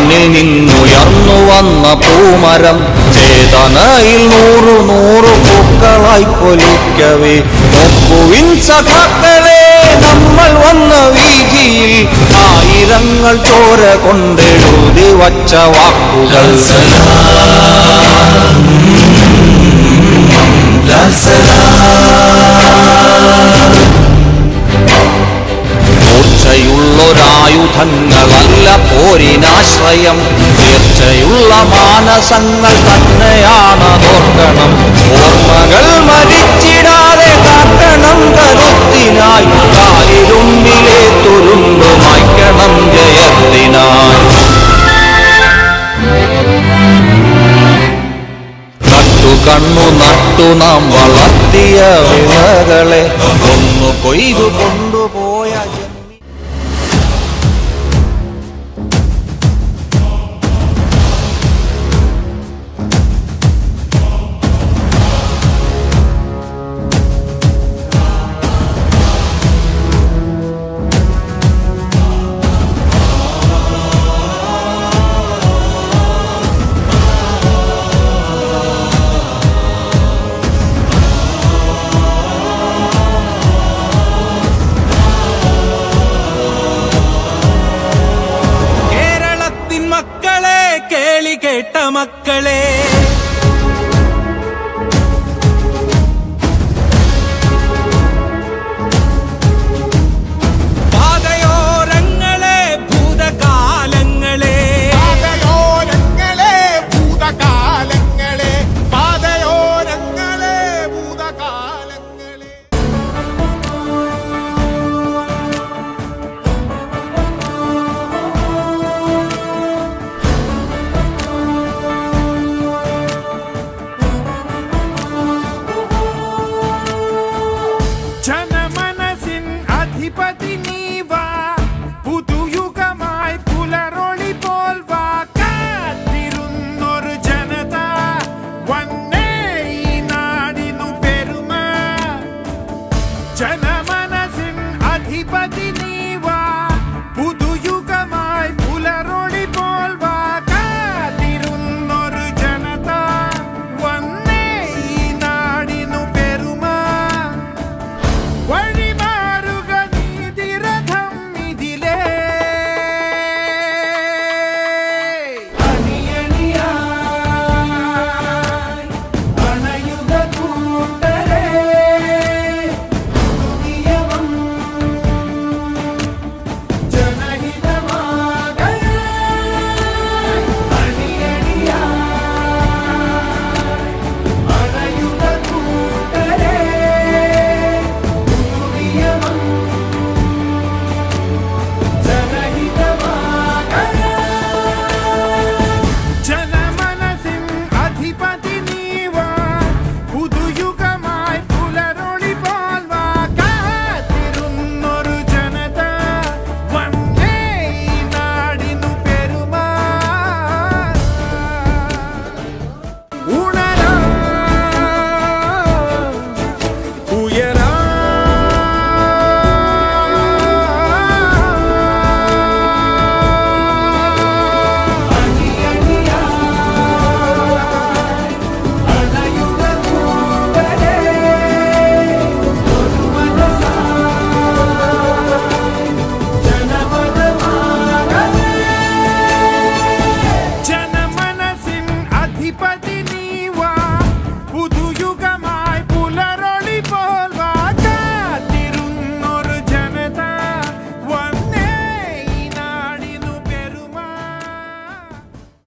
മണ്ണിൽ നിന്നുയർന്നു വന്ന പൂമരം ചേതനയിൽ നൂറു നൂറു പൂക്കളായി പൊലിക്കവേ നോക്കുവിൻ സഖാക്കളെ നമ്മൾ വന്ന വീതിയിൽ ആയിരങ്ങൾ ചോര കൊണ്ടെഴുതി വച്ച വാക്കുകൾ മൂർച്ചയുള്ളൊരായുധങ്ങളല്ല പോരിനാശ്രയം തീർച്ചയുള്ള മാനസങ്ങൾ തന്നെയാണതോർക്കണം ഓർമ്മകൾ മരിച്ചിടാതെ കാക്കണം കരുത്തിനായി കാലിരുമ്പിലെ തുരുമ്പ് മായ്ക്കണം ജയത്തിനായി നട്ടു കണ്ണു നട്ടു നാം വളർത്തിയ വിളകളെ ഒന്നു കൊയ്തു കൊണ്ടുപോയ ജന്മി കേരളത്തിൻ മക്കളെ കേളി കേട്ട മക്കളെ